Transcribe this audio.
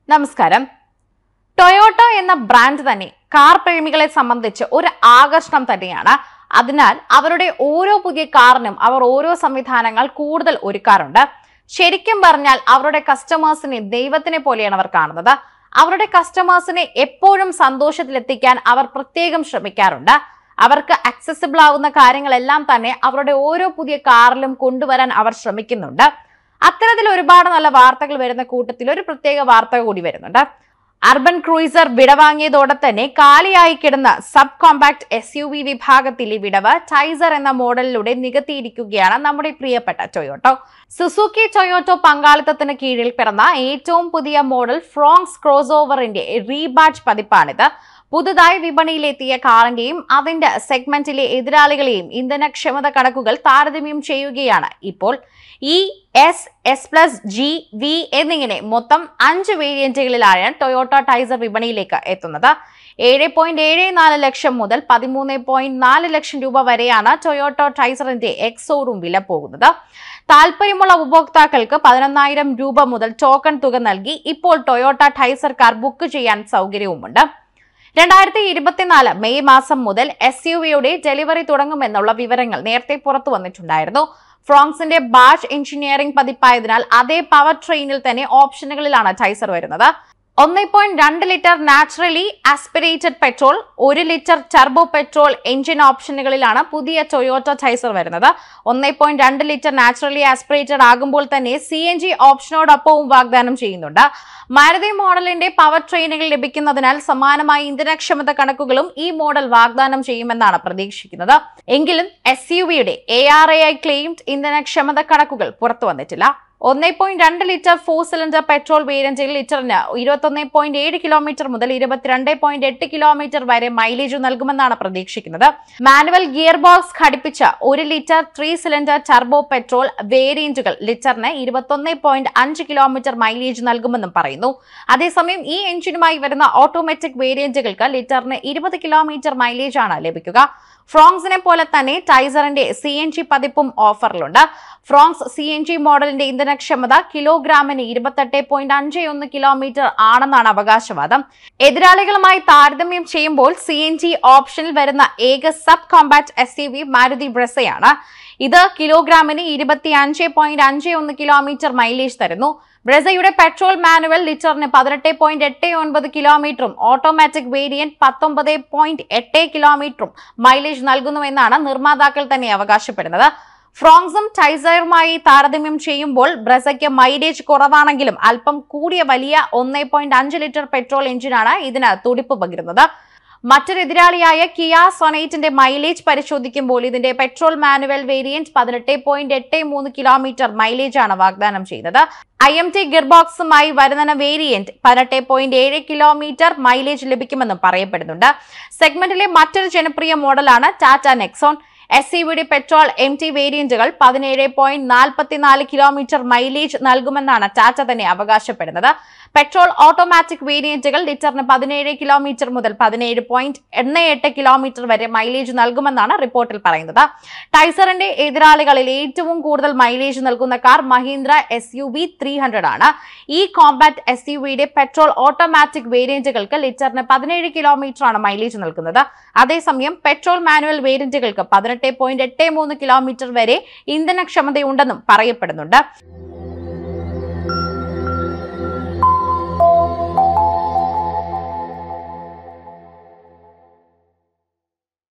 നമസ്കാരം ടൊയോട്ട എന്ന ബ്രാൻഡ് തന്നെ കാർ പ്രേമികളെ സംബന്ധിച്ച് ഒരു ആകർഷണം തന്നെയാണ് അതിനാൽ അവരുടെ ഓരോ പുതിയ കാറിനും അവർ ഓരോ സംവിധാനങ്ങൾ കൂടുതൽ ഒരുക്കാറുണ്ട് ശരിക്കും പറഞ്ഞാൽ അവരുടെ കസ്റ്റമേഴ്സിനെ ദൈവത്തിനെ പോലെയാണ് അവർ കാണുന്നത് അവരുടെ കസ്റ്റമേഴ്സിനെ എപ്പോഴും സന്തോഷത്തിലെത്തിക്കാൻ അവർ പ്രത്യേകം ശ്രമിക്കാറുണ്ട് അവർക്ക് അക്സസിബിൾ ആവുന്ന കാര്യങ്ങളെല്ലാം തന്നെ അവരുടെ ഓരോ പുതിയ കാറിലും കൊണ്ടുവരാൻ അവർ ശ്രമിക്കുന്നുണ്ട് അത്തരത്തിൽ ഒരുപാട് നല്ല വാർത്തകൾ വരുന്ന കൂട്ടത്തിൽ ഒരു പ്രത്യേക വാർത്ത കൂടി വരുന്നുണ്ട് അർബൻ ക്രൂയിസർ വിടവാങ്ങിയതോടെ തന്നെ കാലിയായി കിടന്ന sub compact S U V വിഭാഗത്തിലെ വിടവ് ടൈസർ എന്ന മോഡലിലൂടെ നികത്തിയിരിക്കുകയാണ് നമ്മുടെ പ്രിയപ്പെട്ട ടൊയോട്ടോ സുസുക്കി ടൊയോട്ടോ പങ്കാളിത്തത്തിന് കീഴിൽ പിറന്ന ഏറ്റവും പുതിയ മോഡൽ ഫ്രോങ്സ് ക്രോസ് ഓവറിന്റെ റീബാച്ച് പതിപ്പാണിത് പുതുതായി വിപണിയിലെത്തിയ കാറിന്റെയും അതിന്റെ സെഗ്മെന്റിലെ എതിരാളികളെയും ഇന്ധനക്ഷമത കണക്കുകൾ താരതമ്യം ചെയ്യുകയാണ് ഇപ്പോൾ E S S plus G V എന്നിങ്ങനെ മൊത്തം അഞ്ച് വേരിയന്റുകളിലാണ് ടൊയോട്ട ടൈസർ വിപണിയിലേക്ക് എത്തുന്നത് ഏഴ് പോയിന്റ് ഏഴ് നാല് ലക്ഷം മുതൽ പതിമൂന്ന് പോയിന്റ് നാല് ലക്ഷം രൂപ വരെയാണ് ടൊയോട്ട ടൈസറിന്റെ എക്സ് ഷോറൂം വില പോകുന്നത് താല്പര്യമുള്ള ഉപഭോക്താക്കൾക്ക് പതിനൊന്നായിരം രൂപ മുതൽ ടോക്കൺ തുക നൽകി ഇപ്പോൾ ടൊയോട്ട ടൈസർ കാർ ബുക്ക് ചെയ്യാൻ സൗകര്യവുമുണ്ട് രണ്ടായിരത്തി ഇരുപത്തിനാല് മെയ് മാസം മുതൽ എസ് യു വിയുടെ ഡെലിവറി തുടങ്ങുമെന്നുള്ള വിവരങ്ങൾ നേരത്തെ പുറത്തു വന്നിട്ടുണ്ടായിരുന്നു ഫ്രോങ്സിന്റെ ബാഷ് എഞ്ചിനീയറിംഗ് പതിപ്പായതിനാൽ അതേ പവർ ട്രെയിനിൽ തന്നെ ഓപ്ഷനുകളിലാണ് ടൈസർ വരുന്നത് ഒന്ന് പോയിന്റ് രണ്ട് ലിറ്റർ നാച്ചുറലി ആസ്പിറേറ്റഡ് പെട്രോൾ ഒരു ലിറ്റർ ടർബോ പെട്രോൾ എഞ്ചിൻ ഓപ്ഷനുകളിലാണ് പുതിയ ടൊയോട്ട ടൈസർ വരുന്നത് ഒന്ന് പോയിന്റ് രണ്ട് ലിറ്റർ നാച്ചുറലി ആസ്പിറേറ്റഡ് ആകുമ്പോൾ തന്നെ സി എൻ ജി ഓപ്ഷനോടൊപ്പവും വാഗ്ദാനം ചെയ്യുന്നുണ്ട് മാരുതി മോഡലിന്റെ പവർ ട്രെയിനുകൾ ലഭിക്കുന്നതിനാൽ സമാനമായ ഇന്ധനക്ഷമത കണക്കുകളും ഈ മോഡൽ വാഗ്ദാനം ചെയ്യുമെന്നാണ് പ്രതീക്ഷിക്കുന്നത് എങ്കിലും എസ് യു വിയുടെ A R A I claimed ഇന്ധനക്ഷമത കണക്കുകൾ പുറത്തു വന്നിട്ടില്ല ഒന്നേ പോയിന്റ് രണ്ട് ലിറ്റർ ഫോർ സിലിണ്ടർ പെട്രോൾ വേരിയന്റിൽ ലിറ്ററിന് ഇരുപത്തൊന്ന് പോയിന്റ് ഏഴ് കിലോമീറ്റർ മുതൽ ഇരുപത്തിരണ്ട് പോയിന്റ് എട്ട് കിലോമീറ്റർ വരെ മൈലേജ് നൽകുമെന്നാണ് പ്രതീക്ഷിക്കുന്നത് മാനുവൽ ഗിയർ ബോക്സ് ഘടിപ്പിച്ച ഒരു litre three cylinder turbo petrol വേരിയന്റുകൾ ലിറ്ററിന് ഇരുപത്തൊന്ന് പോയിന്റ് അഞ്ച് കിലോമീറ്റർ മൈലേജ് നൽകുമെന്നും പറയുന്നു അതേസമയം ഈ എഞ്ചിനുമായി വരുന്ന ഓട്ടോമാറ്റിക് വേരിയന്റുകൾക്ക് ലിറ്ററിന് ഇരുപത് കിലോമീറ്റർ മൈലേജ് ആണ് ലഭിക്കുക ഫ്രോങ്സിനെ പോലെ തന്നെ ടൈസറിന്റെ സി എൻ ജി പതിപ്പും ഓഫറിലുണ്ട് ഫ്രോങ്സ് സി എൻ ജി മോഡലിന്റെ ഇന്ധനക്ഷമത കിലോഗ്രാമിന് ഇരുപത്തെട്ട് പോയിന്റ് അഞ്ച് ഒന്ന് കിലോമീറ്റർ ആണെന്നാണ് അവകാശവാദം എതിരാളികളുമായി താരതമ്യം ചെയ്യുമ്പോൾ സി എൻ ജി ഓപ്ഷനിൽ വരുന്ന ഏക sub compact S U V Maruti ബ്രസയാണ് ഇത് കിലോഗ്രാമിന് ഇരുപത്തി അഞ്ച് പോയിന്റ് അഞ്ച് ഒന്ന് കിലോമീറ്റർ മൈലേജ് തരുന്നു ബ്രസയുടെ പെട്രോൾ മാനുവൽ ലിറ്ററിന് പതിനെട്ട് പോയിന്റ് എട്ട് ഒൻപത് കിലോമീറ്ററും ഓട്ടോമാറ്റിക് വേരിയന്റ് പത്തൊമ്പത് പോയിന്റ് എട്ട് കിലോമീറ്ററും മൈലേജ് നൽകുന്നുവെന്നാണ് നിർമ്മാതാക്കൾ തന്നെ അവകാശപ്പെടുന്നത് ഫ്രോങ്സും ടൈസറുമായി താരതമ്യം ചെയ്യുമ്പോൾ ബ്രസയ്ക്ക് മൈലേജ് കുറവാണെങ്കിലും അല്പം കൂടിയ വലിയ ഒന്ന് പോയിന്റ് അഞ്ച് ലിറ്റർ പെട്രോൾ എഞ്ചിനാണ് ഇതിന് തുടിപ്പ് പകരുന്നത് മറ്റൊരു എതിരാളിയായ കിയ സൊനൈറ്റിന്റെ മൈലേജ് പരിശോധിക്കുമ്പോൾ ഇതിന്റെ പെട്രോൾ മാനുവൽ വേരിയന്റ് പതിനെട്ട് പോയിന്റ് എട്ട് മൂന്ന് കിലോമീറ്റർ മൈലേജ് ആണ് വാഗ്ദാനം ചെയ്യുന്നത് ഐ എം ടി ഗിർബോക്സുമായി വരുന്ന വേരിയന്റ് പതിനെട്ട് പോയിന്റ് ഏഴ് കിലോമീറ്റർ മൈലേജ് ലഭിക്കുമെന്നും പറയപ്പെടുന്നുണ്ട് സെഗ്മെന്റിലെ മറ്റൊരു ജനപ്രിയ മോഡലാണ് ടാറ്റ നെക്സോൺ എസ് ഇ വിയുടെ പെട്രോൾ എം ടി വേരിയന്റുകൾ പതിനേഴ് പോയിന്റ് നാൽപ്പത്തിനാല് കിലോമീറ്റർ മൈലേജ് നൽകുമെന്നാണ് ടാറ്റ തന്നെ അവകാശപ്പെടുന്നത് പെട്രോൾ ഓട്ടോമാറ്റിക് വേരിയന്റുകൾ ലിറ്ററിന് പതിനേഴ് കിലോമീറ്റർ മുതൽ പതിനേഴ് പോയിന്റ് എണ്ണ എട്ട് കിലോമീറ്റർ വരെ മൈലേജ് നൽകുമെന്നാണ് റിപ്പോർട്ടിൽ പറയുന്നത് ടൈസറിന്റെ എതിരാളികളിൽ ഏറ്റവും കൂടുതൽ മൈലേജ് നൽകുന്ന car Mahindra S U V three hundred ആണ് ഈ കോമ്പാക്ട് എസ് യു വിയുടെ പെട്രോൾ ഓട്ടോമാറ്റിക് വേരിയന്റുകൾക്ക് ലിറ്ററിന് പതിനേഴ് കിലോമീറ്റർ ആണ് മൈലേജ് നൽകുന്നത് അതേസമയം പെട്രോൾ മാനുവൽ വേരിയന്റുകൾക്ക് പതിനെട്ട് പോയിന്റ് എട്ട് മൂന്ന് കിലോമീറ്റർ വരെ ഇന്ധനക്ഷമതയുണ്ടെന്നും പറയപ്പെടുന്നുണ്ട്